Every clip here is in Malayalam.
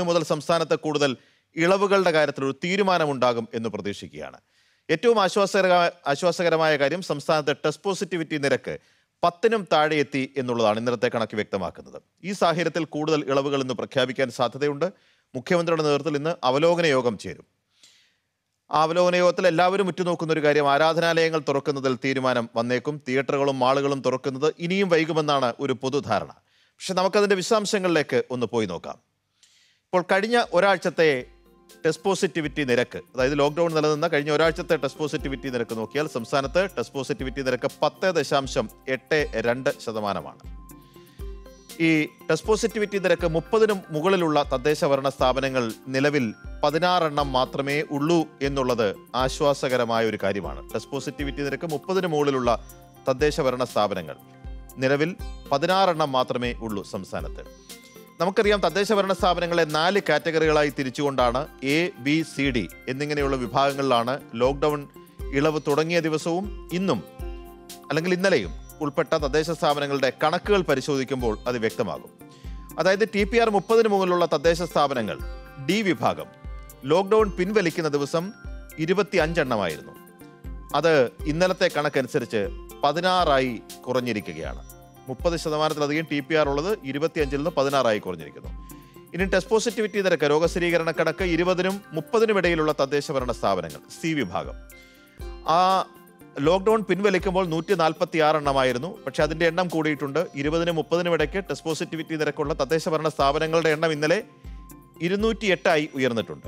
ഇന്നു മുതൽ സംസ്ഥാനത്ത് കൂടുതൽ ഇളവുകളുടെ കാര്യത്തിൽ ഒരു തീരുമാനമുണ്ടാകും എന്ന് പ്രതീക്ഷിക്കുകയാണ് ഏറ്റവും ആശ്വാസകര ആശ്വാസകരമായ കാര്യം സംസ്ഥാനത്തെ ടെസ്റ്റ് പോസിറ്റിവിറ്റി നിരക്ക് പത്തിനും താഴെ എത്തി എന്നുള്ളതാണ് ഇന്നലത്തെ കണക്ക് വ്യക്തമാക്കുന്നത് ഈ സാഹചര്യത്തിൽ കൂടുതൽ ഇളവുകൾ ഇന്ന് പ്രഖ്യാപിക്കാൻ സാധ്യതയുണ്ട് മുഖ്യമന്ത്രിയുടെ നേതൃത്വത്തിൽ ഇന്ന് അവലോകന യോഗം ചേരും ആ അവലോകന യോഗത്തിൽ എല്ലാവരും ഉറ്റുനോക്കുന്ന ഒരു കാര്യം ആരാധനാലയങ്ങൾ തുറക്കുന്നതിൽ തീരുമാനം വന്നേക്കും തിയേറ്ററുകളും മാളുകളും തുറക്കുന്നത് ഇനിയും വൈകുമെന്നാണ് ഒരു പൊതുധാരണ പക്ഷെ നമുക്കതിൻ്റെ വിശദാംശങ്ങളിലേക്ക് ഒന്ന് പോയി നോക്കാം ഇപ്പോൾ കഴിഞ്ഞ ഒരാഴ്ചത്തെ ടെസ്റ്റ് പോസിറ്റിവിറ്റി നിരക്ക് അതായത് ലോക്ക്ഡൌൺ നിലനിന്ന കഴിഞ്ഞ ഒരാഴ്ചത്തെ ടെസ്റ്റ് പോസിറ്റിവിറ്റി നിരക്ക് നോക്കിയാൽ സംസ്ഥാനത്ത് ടെസ്റ്റ് പോസിറ്റിവിറ്റി നിരക്ക് പത്ത് ദശാംശം എട്ട് രണ്ട് ശതമാനമാണ് ഈ ടെസ്റ്റ് പോസിറ്റിവിറ്റി നിരക്ക് മുപ്പതിനും മുകളിലുള്ള തദ്ദേശ ഭരണ സ്ഥാപനങ്ങൾ നിലവിൽ പതിനാറെണ്ണം മാത്രമേ ഉള്ളൂ എന്നുള്ളത് ആശ്വാസകരമായ ഒരു കാര്യമാണ് ടെസ്റ്റ് പോസിറ്റിവിറ്റി നിരക്ക് മുപ്പതിന് മുകളിലുള്ള തദ്ദേശ ഭരണ സ്ഥാപനങ്ങൾ നിലവിൽ പതിനാറെണ്ണം മാത്രമേ ഉള്ളൂ സംസ്ഥാനത്ത് നമുക്കറിയാം തദ്ദേശ ഭരണ സ്ഥാപനങ്ങളെ നാല് കാറ്റഗറികളായി തിരിച്ചുകൊണ്ടാണ് എ ബി സി ഡി എന്നിങ്ങനെയുള്ള വിഭാഗങ്ങളിലാണ് ലോക്ക്ഡൗൺ ഇളവ് തുടങ്ങിയ ദിവസവും ഇന്നും അല്ലെങ്കിൽ ഇന്നലെയും ഉൾപ്പെട്ട തദ്ദേശ സ്ഥാപനങ്ങളുടെ കണക്കുകൾ പരിശോധിക്കുമ്പോൾ അത് വ്യക്തമാകും അതായത് ടി പി ആർ മുപ്പതിന് മുകളിലുള്ള തദ്ദേശ സ്ഥാപനങ്ങൾ ഡി വിഭാഗം ലോക്ക്ഡൗൺ പിൻവലിക്കുന്ന ദിവസം ഇരുപത്തി അഞ്ചെണ്ണമായിരുന്നു അത് ഇന്നലത്തെ കണക്കനുസരിച്ച് പതിനാറായി കുറഞ്ഞിരിക്കുകയാണ് മുപ്പത് ശതമാനത്തിലധികം ടി പി ആർ ഉള്ളത് ഇരുപത്തിയഞ്ചിൽ നിന്ന് പതിനാറായി കുറഞ്ഞിരിക്കുന്നു ഇനി ടെസ്റ്റ് പോസിറ്റിവിറ്റി നിരക്ക് രോഗസ്ഥിരീകരണ കണക്ക് ഇരുപതിനും മുപ്പതിനും ഇടയിലുള്ള തദ്ദേശ ഭരണ സ്ഥാപനങ്ങൾ സി വിഭാഗം ആ ലോക്ക്ഡൗൺ പിൻവലിക്കുമ്പോൾ നൂറ്റി നാൽപ്പത്തി ആറ് എണ്ണമായിരുന്നു പക്ഷെ അതിന്റെ എണ്ണം കൂടിയിട്ടുണ്ട് ഇരുപതിനും മുപ്പതിനും ഇടയ്ക്ക് ടെസ്റ്റ് പോസിറ്റിവിറ്റി നിരക്കുള്ള തദ്ദേശ ഭരണ സ്ഥാപനങ്ങളുടെ എണ്ണം ഇന്നലെ ഇരുന്നൂറ്റി എട്ടായി ഉയർന്നിട്ടുണ്ട്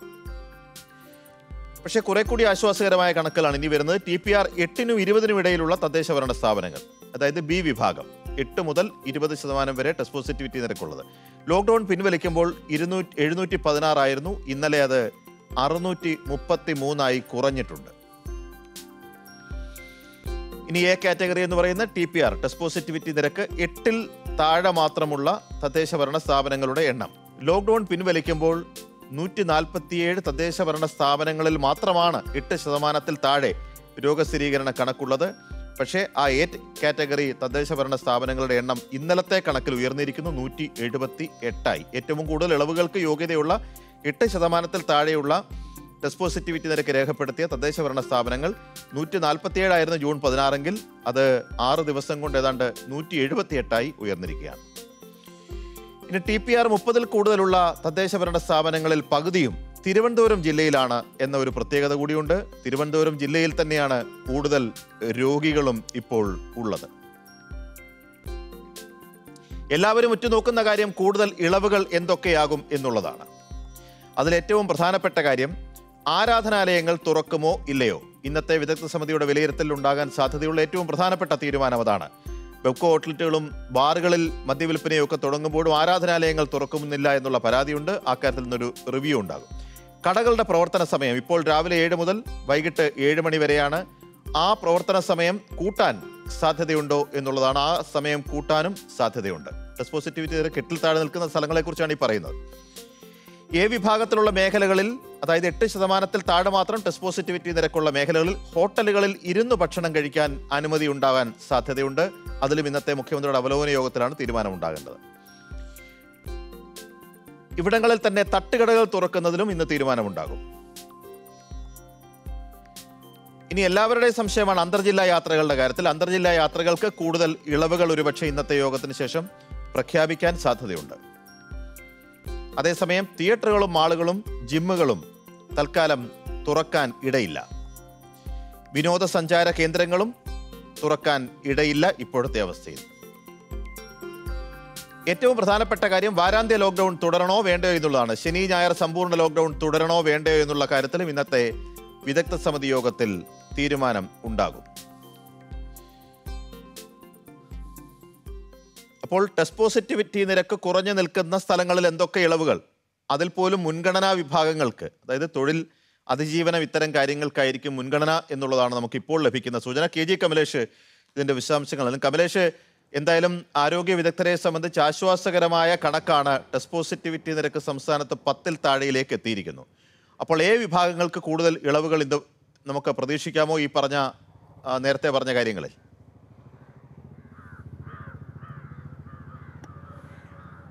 പക്ഷേ കുറെ കൂടി ആശ്വാസകരമായ കണക്കുകളാണ് ഇനി വരുന്നത് ടി പി ആർ എട്ടിനും ഇരുപതിനും ഇടയിലുള്ള തദ്ദേശ ഭരണ സ്ഥാപനങ്ങൾ അതായത് ബി വിഭാഗം എട്ട് മുതൽ ഇരുപത് ശതമാനം വരെ ടെസ്റ്റ് പോസിറ്റിവിറ്റി നിരക്കുള്ളത് ലോക്ക്ഡൗൺ പിൻവലിക്കുമ്പോൾ ഇരുന്നൂറ്റി എഴുന്നൂറ്റി പതിനാറായിരുന്നു ഇന്നലെ അത് അറുന്നൂറ്റി മുപ്പത്തി മൂന്നായി കുറഞ്ഞിട്ടുണ്ട് ഇനി എ കാറ്റഗറി എന്ന് പറയുന്ന T P R test positivity നിരക്ക് എട്ടിൽ താഴെ മാത്രമുള്ള തദ്ദേശ ഭരണ സ്ഥാപനങ്ങളുടെ എണ്ണം ലോക്ക്ഡൗൺ പിൻവലിക്കുമ്പോൾ നൂറ്റി നാൽപ്പത്തിയേഴ് തദ്ദേശ ഭരണ സ്ഥാപനങ്ങളിൽ മാത്രമാണ് എട്ട് ശതമാനത്തിൽ താഴെ രോഗസ്ഥിരീകരണ കണക്കുള്ളത് പക്ഷേ ആ എ കാറ്റഗറി തദ്ദേശ ഭരണ സ്ഥാപനങ്ങളുടെ എണ്ണം ഇന്നലത്തെ കണക്കിൽ ഉയർന്നിരിക്കുന്നു നൂറ്റി എഴുപത്തി എട്ടായി ഏറ്റവും കൂടുതൽ ഇളവുകൾക്ക് യോഗ്യതയുള്ള എട്ട് ശതമാനത്തിൽ താഴെയുള്ള ടെസ്റ്റ് പോസിറ്റിവിറ്റി നിരക്ക് രേഖപ്പെടുത്തിയ തദ്ദേശ ഭരണ സ്ഥാപനങ്ങൾ നൂറ്റി നാൽപ്പത്തിയേഴായിരുന്നു ജൂൺ പതിനാറെങ്കിൽ അത് ആറ് ദിവസം കൊണ്ട് ഏതാണ്ട് നൂറ്റി എഴുപത്തി എട്ടായി ഉയർന്നിരിക്കുകയാണ് ഇനി ടി പി ആർ മുപ്പതിൽ കൂടുതലുള്ള തദ്ദേശ ഭരണ സ്ഥാപനങ്ങളിൽ പകുതിയും തിരുവനന്തപുരം ജില്ലയിലാണ് എന്ന ഒരു പ്രത്യേകത കൂടിയുണ്ട് തിരുവനന്തപുരം ജില്ലയിൽ തന്നെയാണ് കൂടുതൽ രോഗികളും ഇപ്പോൾ ഉള്ളത് എല്ലാവരും ഉറ്റുനോക്കുന്ന കാര്യം കൂടുതൽ ഇളവുകൾ എന്തൊക്കെയാകും എന്നുള്ളതാണ് അതിലേറ്റവും പ്രധാനപ്പെട്ട കാര്യം ആരാധനാലയങ്ങൾ തുറക്കുമോ ഇല്ലയോ ഇന്നത്തെ വിദഗ്ധ സമിതിയുടെ വിലയിരുത്തലിൽ ഉണ്ടാകാൻ സാധ്യതയുള്ള ഏറ്റവും പ്രധാനപ്പെട്ട തീരുമാനം അതാണ് വെബ്കോ ഔട്ട്ലെറ്റുകളും ബാറുകളിൽ മദ്യവിൽപ്പനയൊക്കെ തുടങ്ങുമ്പോഴും ആരാധനാലയങ്ങൾ തുറക്കുന്നില്ല എന്നുള്ള പരാതിയുണ്ട് അക്കാര്യത്തിൽ നിന്നൊരു റിവ്യൂ ഉണ്ടാകും കടകളുടെ പ്രവർത്തന സമയം ഇപ്പോൾ രാവിലെ ഏഴ് മുതൽ വൈകിട്ട് ഏഴ് മണി വരെയാണ് ആ പ്രവർത്തന സമയം കൂട്ടാൻ സാധ്യതയുണ്ടോ എന്നുള്ളതാണ് ആ സമയം കൂട്ടാനും സാധ്യതയുണ്ട് ടെസ്റ്റ് പോസിറ്റിവിറ്റി നിരക്ക് എട്ടിൽ താഴെ നിൽക്കുന്ന സ്ഥലങ്ങളെക്കുറിച്ചാണ് ഈ പറയുന്നത് എ വിഭാഗത്തിലുള്ള മേഖലകളിൽ അതായത് എട്ട് ശതമാനത്തിൽ താഴെ മാത്രം ടെസ്റ്റ് പോസിറ്റിവിറ്റി നിരക്കുള്ള മേഖലകളിൽ ഹോട്ടലുകളിൽ ഇരുന്ന് ഭക്ഷണം കഴിക്കാൻ അനുമതി ഉണ്ടാകാൻ സാധ്യതയുണ്ട് അതിലും ഇന്നത്തെ മുഖ്യമന്ത്രിയുടെ അവലോകന യോഗത്തിലാണ് തീരുമാനമുണ്ടാകേണ്ടത് ഇവിടങ്ങളിൽ തന്നെ തട്ടുകടകൾ തുറക്കുന്നതിലും ഇന്ന് തീരുമാനമുണ്ടാകും ഇനി എല്ലാവരുടെയും സംശയമാണ് അന്തർജില്ലാ യാത്രകളുടെ കാര്യത്തിൽ അന്തർജില്ലാ യാത്രകൾക്ക് കൂടുതൽ ഇളവുകൾ ഒരുപക്ഷെ ഇന്നത്തെ യോഗത്തിന് ശേഷം പ്രഖ്യാപിക്കാൻ സാധ്യതയുണ്ട് അതേസമയം തിയേറ്ററുകളും മാളുകളും ജിമ്മുകളും തൽക്കാലം തുറക്കാൻ ഇടയില്ല വിനോദസഞ്ചാര കേന്ദ്രങ്ങളും തുറക്കാൻ ഇടയില്ല ഇപ്പോഴത്തെ അവസ്ഥയിൽ ഏറ്റവും പ്രധാനപ്പെട്ട കാര്യം വാരാന്ത്യ ലോക്ക്ഡൌൺ തുടരണോ വേണ്ടയോ എന്നുള്ളതാണ് ശനി ഞായർ സമ്പൂർണ്ണ ലോക്ക്ഡൌൺ തുടരണോ വേണ്ടയോ എന്നുള്ള കാര്യത്തിലും ഇന്നത്തെ വിദഗ്ധ സമിതി യോഗത്തിൽ തീരുമാനം ഉണ്ടാകും അപ്പോൾ ടെസ്റ്റ് പോസിറ്റിവിറ്റി നിരക്ക് കുറഞ്ഞു നിൽക്കുന്ന സ്ഥലങ്ങളിൽ എന്തൊക്കെ ഇളവുകൾ അതിൽ പോലും മുൻഗണനാ വിഭാഗങ്ങൾക്ക് അതായത് തൊഴിൽ അതിജീവനം ഇത്തരം കാര്യങ്ങൾക്കായിരിക്കും മുൻഗണന എന്നുള്ളതാണ് നമുക്ക് ഇപ്പോൾ ലഭിക്കുന്ന സൂചന കെ ജി കമലേഷ് ഇതിന്റെ വിശദാംശങ്ങൾ നൽകും. കമലേഷ് എന്തായാലും ആരോഗ്യ വിദഗ്ധരെ സംബന്ധിച്ച് ആശ്വാസകരമായ കണക്കാണ് ടെസ്റ്റ് പോസിറ്റിവിറ്റി നിരക്ക് സംസ്ഥാനത്ത് പത്തിൽ താഴെയിലേക്ക് എത്തിയിരിക്കുന്നു അപ്പോൾ ഏ വിഭാഗങ്ങൾക്ക് കൂടുതൽ ഇളവുകൾ ഇത് നമുക്ക് പ്രതീക്ഷിക്കാമോ ഈ പറഞ്ഞ ആ, നേരത്തെ പറഞ്ഞ കാര്യങ്ങളിൽ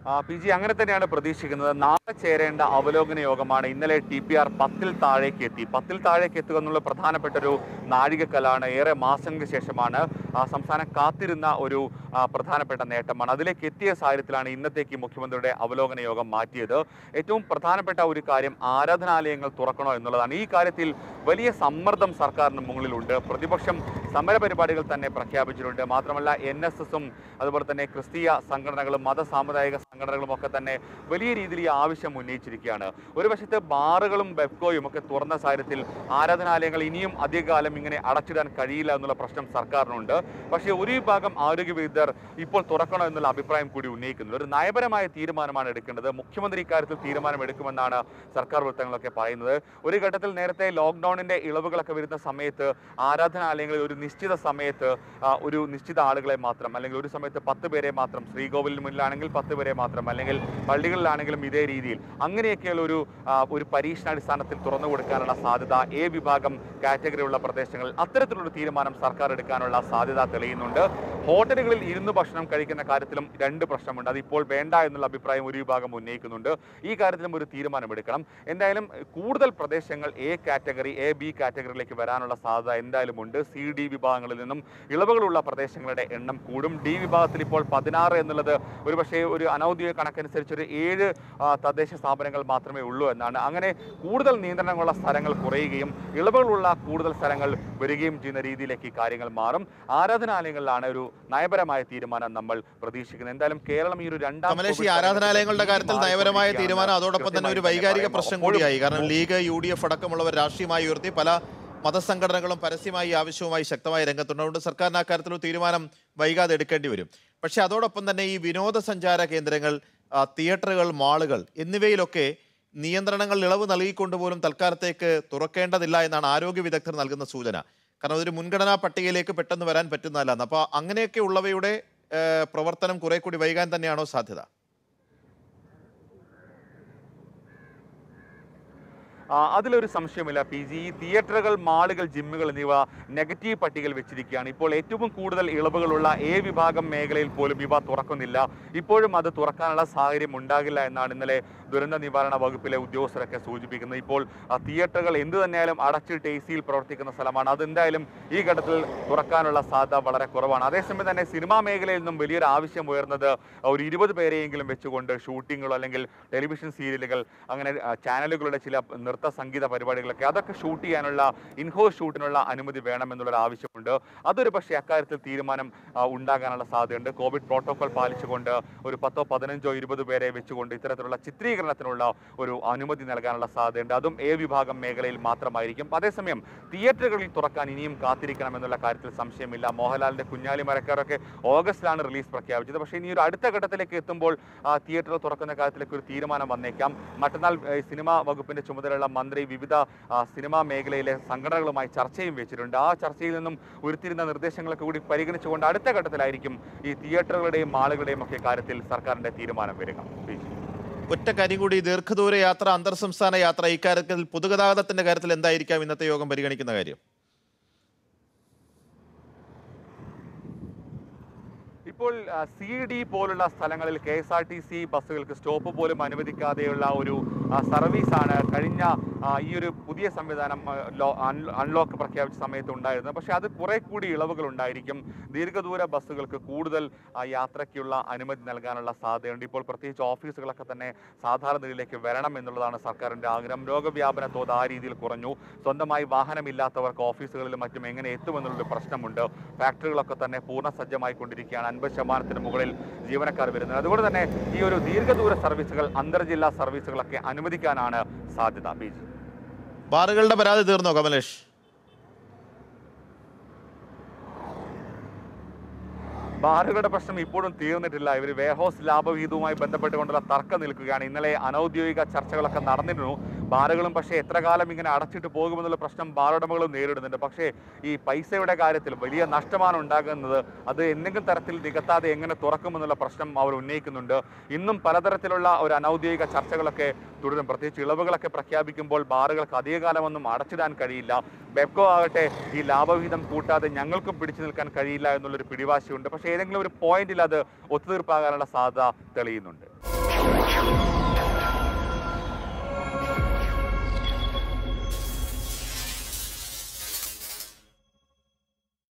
ആ, പി ജി അങ്ങനെ തന്നെയാണ് പ്രതീക്ഷിക്കുന്നത് നാളെ ചേരേണ്ട അവലോകന യോഗമാണ് ഇന്നലെ ടി പി ആർ പത്തിൽ താഴേക്ക് എത്തി പത്തിൽ താഴേക്ക് എത്തുക എന്നുള്ള പ്രധാനപ്പെട്ട ഒരു നാഴികക്കല്ലാണ് ഏറെ മാസങ്ങൾക്ക് ശേഷമാണ് ആ, സംസ്ഥാനം കാത്തിരുന്ന ഒരു ആ, പ്രധാനപ്പെട്ട നേട്ടമാണ് അതിലേക്ക് എത്തിയ സാഹചര്യത്തിലാണ് ഇന്നത്തേക്ക് മുഖ്യമന്ത്രിയുടെ അവലോകന യോഗം മാറ്റിയത് ഏറ്റവും പ്രധാനപ്പെട്ട ഒരു കാര്യം ആരാധനാലയങ്ങൾ തുറക്കണോ എന്നുള്ളതാണ് ഈ കാര്യത്തിൽ വലിയ സമ്മർദ്ദം സർക്കാരിന് മുകളിലുണ്ട് പ്രതിപക്ഷം സമരപരിപാടികൾ തന്നെ പ്രഖ്യാപിച്ചിട്ടുണ്ട് മാത്രമല്ല എൻ എസ് എസും അതുപോലെ തന്നെ ക്രിസ്തീയ സംഘടനകളും മത സാമുദായിക സംഘടനകളും ഒക്കെ തന്നെ വലിയ രീതിയിൽ ഈ ആവശ്യം ഉന്നയിച്ചിരിക്കുകയാണ് ഒരു വശത്ത് ബാറുകളും ബെബ്കോയും ഒക്കെ തുറന്ന സാഹചര്യത്തിൽ ആരാധനാലയങ്ങൾ ഇനിയും അധികകാലം ഇങ്ങനെ അടച്ചിടാൻ കഴിയില്ല എന്നുള്ള പ്രശ്നം സർക്കാരിനുണ്ട് പക്ഷേ ഒരു വിഭാഗം ആരോഗ്യ വിദഗ്ധർ ഇപ്പോൾ തുറക്കണോ എന്നുള്ള അഭിപ്രായം കൂടി ഉന്നയിക്കുന്നു ഒരു നയപരമായ തീരുമാനമാണ് എടുക്കേണ്ടത് മുഖ്യമന്ത്രി ഇക്കാര്യത്തിൽ തീരുമാനം എടുക്കുമെന്നാണ് സർക്കാർ വൃത്തങ്ങളൊക്കെ പറയുന്നത് ഒരു ഘട്ടത്തിൽ നേരത്തെ ലോക്ക്ഡൌണിന്റെ ഇളവുകളൊക്കെ വരുന്ന സമയത്ത് ആരാധനാലയങ്ങളിൽ ഒരു നിശ്ചിത സമയത്ത് ആ, ഒരു നിശ്ചിത ആളുകളെ മാത്രം അല്ലെങ്കിൽ ഒരു സമയത്ത് പത്ത് പേരെ മാത്രം ശ്രീകോവിലിന് മുന്നിലാണെങ്കിൽ പത്ത് പേരെ മാത്രം അല്ലെങ്കിൽ പള്ളികളിലാണെങ്കിലും ഇതേ രീതിയിൽ അങ്ങനെയൊക്കെയുള്ള ഒരു ആ, ഒരു പരീക്ഷണാടിസ്ഥാനത്തിൽ തുറന്നു കൊടുക്കാനുള്ള സാധ്യത എ വിഭാഗം കാറ്റഗറിയുള്ള പ്രദേശങ്ങളിൽ അത്തരത്തിലുള്ള തീരുമാനം സർക്കാർ എടുക്കാനുള്ള സാധ്യത തെളിയുന്നുണ്ട് ഹോട്ടലുകളിൽ ഇരുന്ന് ഭക്ഷണം കഴിക്കുന്ന കാര്യത്തിലും രണ്ട് പ്രശ്നമുണ്ട് അത് ഇപ്പോൾ വേണ്ട എന്നുള്ള അഭിപ്രായം ഒരു വിഭാഗം ഉന്നയിക്കുന്നുണ്ട് ഈ കാര്യത്തിലും ഒരു തീരുമാനമെടുക്കണം എന്തായാലും കൂടുതൽ പ്രദേശങ്ങൾ എ കാറ്റഗറി എ ബി കാറ്റഗറിയിലേക്ക് വരാനുള്ള സാധ്യത എന്തായാലും ഉണ്ട് സി ഡി വിഭാഗങ്ങളിൽ നിന്നും ഇളവുകളുള്ള പ്രദേശങ്ങളുടെ എണ്ണം കൂടും ഡി വിഭാഗത്തിൽ ഇപ്പോൾ പതിനാറ് എന്നുള്ളത് ഒരുപക്ഷേ ഒരു അനൗദ്യോഗിക കണക്കനുസരിച്ച് ഒരു ഏഴ് ആ, തദ്ദേശ സ്ഥാപനങ്ങൾ മാത്രമേ ഉള്ളൂ എന്നാണ് അങ്ങനെ കൂടുതൽ നിയന്ത്രണങ്ങളുള്ള സ്ഥലങ്ങൾ കുറയുകയും ഇളവുകളുള്ള കൂടുതൽ സ്ഥലങ്ങൾ വരികയും ചെയ്യുന്ന രീതിയിലേക്ക് ഈ കാര്യങ്ങൾ മാറും ആരാധനാലയങ്ങളിലാണ് ഒരു നയപരമായ തീരുമാനം നമ്മൾ പ്രതീക്ഷിക്കുന്നത് എന്തായാലും കേരളം ഈ ഒരു രണ്ടാം കമലേഷ് ഈ കോവിഡ് ആരാധനാലയങ്ങളുടെ കാര്യത്തിൽ നയപരമായ തീരുമാനം അതോടൊപ്പം തന്നെ ഒരു കൃത്യമായി വൈകാരിക പറയുമ്പോൾ പ്രശ്നം കൂടിയായി കാരണം ലീഗ് യു ഡി എഫ് അടക്കമുള്ളവർ രാഷ്ട്രീയമായി ഉയർത്തി പല മതസംഘടനകളും പരസ്യമായി ഈ ആവശ്യവുമായി ശക്തമായി രംഗത്തുണ്ട് അതുകൊണ്ട് സർക്കാരിന് അക്കാര്യത്തിൽ ഒരു തീരുമാനം വൈകാതെ എടുക്കേണ്ടി വരും പക്ഷേ അതോടൊപ്പം തന്നെ ഈ വിനോദസഞ്ചാര കേന്ദ്രങ്ങൾ ആ, തിയേറ്ററുകൾ മാളുകൾ എന്നിവയിലൊക്കെ നിയന്ത്രണങ്ങൾ ഇളവ് നൽകിക്കൊണ്ട് പോലും തൽക്കാലത്തേക്ക് തുറക്കേണ്ടതില്ല എന്നാണ് ആരോഗ്യ വിദഗ്ധർ നൽകുന്ന സൂചന കാരണം അതൊരു മുൻഗണനാ പട്ടികയിലേക്ക് പെട്ടെന്ന് വരാൻ പറ്റുന്നതല്ല അപ്പോൾ അങ്ങനെയൊക്കെ ഉള്ളവയുടെ ഏഹ്, പ്രവർത്തനം കുറെ കൂടി വൈകാൻ തന്നെയാണോ സാധ്യത ആ, അതിലൊരു സംശയമില്ല പി ജി ഈ തിയേറ്ററുകൾ മാളുകൾ ജിമ്മുകൾ എന്നിവ നെഗറ്റീവ് പട്ടികയിൽ വെച്ചിരിക്കുകയാണ് ഇപ്പോൾ ഏറ്റവും കൂടുതൽ ഇളവുകളുള്ള എ വിഭാഗം മേഖലയിൽ പോലും ഇവ തുറക്കുന്നില്ല ഇപ്പോഴും അത് തുറക്കാനുള്ള സാഹചര്യം ഉണ്ടാകില്ല എന്നാണ് ഇന്നലെ ദുരന്ത നിവാരണ വകുപ്പിലെ ഉദ്യോഗസ്ഥരൊക്കെ സൂചിപ്പിക്കുന്നത് ഇപ്പോൾ ആ, തിയേറ്ററുകൾ എന്തു തന്നെയായാലും അടച്ചിട്ട് എ സിയിൽ പ്രവർത്തിക്കുന്ന സ്ഥലമാണ് അതെന്തായാലും ഈ ഘട്ടത്തിൽ തുറക്കാനുള്ള സാധ്യത വളരെ കുറവാണ് അതേസമയം തന്നെ സിനിമാ മേഖലയിൽ നിന്നും വലിയൊരു ആവശ്യം ഉയർന്നത് ഒരു ഇരുപത് പേരെയെങ്കിലും വെച്ചുകൊണ്ട് ഷൂട്ടിങ്ങുകൾ അല്ലെങ്കിൽ ടെലിവിഷൻ സീരിയലുകൾ അങ്ങനെ ആ, ചാനലുകളുടെ ചില നൃത്ത സംഗീത പരിപാടികളൊക്കെ അതൊക്കെ ഷൂട്ട് ചെയ്യാനുള്ള ഇൻഹോസ് ഷൂട്ടിനുള്ള അനുമതി വേണമെന്നുള്ളൊരു ആവശ്യമുണ്ട് അതൊരു പക്ഷേ അക്കാര്യത്തിൽ തീരുമാനം ആ, ഉണ്ടാകാനുള്ള സാധ്യതയുണ്ട് കോവിഡ് പ്രോട്ടോകോൾ പാലിച്ചുകൊണ്ട് ഒരു പത്തോ പതിനഞ്ചോ ഇരുപത് പേരെ വെച്ചുകൊണ്ട് ഇത്തരത്തിലുള്ള ചിത്രീകരണത്തിനുള്ള ഒരു അനുമതി നൽകാനുള്ള സാധ്യതയുണ്ട് അതും എ വിഭാഗം മേഖലയിൽ മാത്രമായിരിക്കും അതേസമയം തിയേറ്ററുകളിൽ തുറക്കാൻ ഇനിയും കാത്തിരിക്കണം എന്നുള്ള കാര്യത്തിൽ സംശയമില്ല മോഹൻലാലിന്റെ കുഞ്ഞാലി മരക്കാരൊക്കെ ഓഗസ്റ്റിലാണ് റിലീസ് പ്രഖ്യാപിച്ചത് പക്ഷേ ഇനി ഒരു അടുത്ത ഘട്ടത്തിലേക്ക് എത്തുമ്പോൾ ആ, തിയേറ്റർ തുറക്കുന്ന കാര്യത്തിലേക്ക് ഒരു തീരുമാനം വന്നേക്കാം മറ്റന്നാൾ ഏ, സിനിമാ വകുപ്പിന്റെ ചുമതലയുള്ള മന്ത്രി വിവിധ ആ, സിനിമാ മേഖലയിലെ സംഘടനകളുമായി ചർച്ചയും വെച്ചിട്ടുണ്ട് ആ ചർച്ചയിൽ നിന്നും ഉരുത്തിരുന്ന നിർദ്ദേശങ്ങളൊക്കെ കൂടി പരിഗണിച്ചുകൊണ്ട് അടുത്ത ഘട്ടത്തിലായിരിക്കും ഈ തിയേറ്ററുകളുടെയും മാളുകളുടെയും ഒക്കെ കാര്യത്തിൽ സർക്കാരിന്റെ തീരുമാനം വരിക പ്ലീസ്. ഒറ്റ കാര്യം കൂടി ദീർഘദൂര യാത്ര അന്തർ സംസ്ഥാന യാത്ര ഇക്കാര്യത്തിൽ പൊതുഗതാഗതത്തിന്റെ കാര്യത്തിൽ എന്തായിരിക്കാം ഇന്നത്തെ യോഗം പരിഗണിക്കുന്ന കാര്യം ഇപ്പോൾ സി ഡി പോലുള്ള സ്ഥലങ്ങളിൽ K S R T C ബസ്സുകൾക്ക് സ്റ്റോപ്പ് പോലും അനുവദിക്കാതെയുള്ള ഒരു ആ, സർവീസാണ് കഴിഞ്ഞ ആ, ഈ ഒരു പുതിയ സംവിധാനം ആ, ലോ- അൺ- അൺലോക്ക് പ്രഖ്യാപിച്ച സമയത്ത് ഉണ്ടായിരുന്നത് പക്ഷേ അത് കുറെ കൂടി ഇളവുകൾ ഉണ്ടായിരിക്കും ദീർഘദൂര ബസ്സുകൾക്ക് കൂടുതൽ ആ, യാത്രയ്ക്കുള്ള അനുമതി നൽകാനുള്ള സാധ്യതയുണ്ട് ഇപ്പോൾ പ്രത്യേകിച്ച് ഓഫീസുകളൊക്കെ തന്നെ സാധാരണ നിലയിലേക്ക് വരണം എന്നുള്ളതാണ് സർക്കാരിന്റെ ആഗ്രഹം രോഗവ്യാപന തോത് ആ രീതിയിൽ കുറഞ്ഞു സ്വന്തമായി വാഹനമില്ലാത്തവർക്ക് ഓഫീസുകളിലും മറ്റും എങ്ങനെ എത്തുമെന്നുള്ളൊരു പ്രശ്നമുണ്ട് ഫാക്ടറികളൊക്കെ തന്നെ പൂർണ്ണ സജ്ജമായി കൊണ്ടിരിക്കുകയാണ് അൻപത് ശതമാനത്തിന് മുകളിൽ ജീവനക്കാർ വരുന്നത് അതുകൊണ്ട് തന്നെ ഈ ഒരു ദീർഘദൂര സർവീസുകൾ അന്തർജില്ലാ സർവീസുകളൊക്കെ അനുവദിക്കാനാണ് സാധ്യത ബി ജി ബാറുകളുടെ പരാതി തീർന്നോ കമലേഷ് ബാറുകളുടെ പ്രശ്നം ഇപ്പോഴും തീർന്നിട്ടില്ല ഇവർ വെയർഹൗസ് ലാഭവിഹിതവുമായി ബന്ധപ്പെട്ടുകൊണ്ടുള്ള തർക്കം നിൽക്കുകയാണ് ഇന്നലെ അനൗദ്യോഗിക ചർച്ചകളൊക്കെ നടന്നിരുന്നു ബാറുകളും പക്ഷേ എത്ര കാലം ഇങ്ങനെ അടച്ചിട്ട് പോകുമെന്നുള്ള പ്രശ്നം ബാർ ഉടമകളും നേരിടുന്നുണ്ട് പക്ഷേ ഈ പൈസയുടെ കാര്യത്തിൽ വലിയ നഷ്ടമാണ് ഉണ്ടാകുന്നത് അത് എന്തെങ്കിലും തരത്തിൽ നികത്താതെ എങ്ങനെ തുറക്കുമെന്നുള്ള പ്രശ്നം അവർ ഉന്നയിക്കുന്നുണ്ട് ഇന്നും പലതരത്തിലുള്ള ഒരു അനൗദ്യോഗിക ചർച്ചകളൊക്കെ തുടരും പ്രത്യേകിച്ച് ഇളവുകളൊക്കെ പ്രഖ്യാപിക്കുമ്പോൾ ബാറുകൾക്ക് അധികകാലമൊന്നും അടച്ചിടാൻ കഴിയില്ല ബെബ്കോ ആകട്ടെ ഈ ലാഭവിഹിതം കൂട്ടാതെ ഞങ്ങൾക്കും പിടിച്ചു നിൽക്കാൻ കഴിയില്ല എന്നുള്ളൊരു പിടിവാശിയുണ്ട് പക്ഷേ ഏതെങ്കിലും ഒരു പോയിന്റിൽ അത് ഒത്തുതീർപ്പാകാനുള്ള സാധ്യത തെളിയുന്നുണ്ട്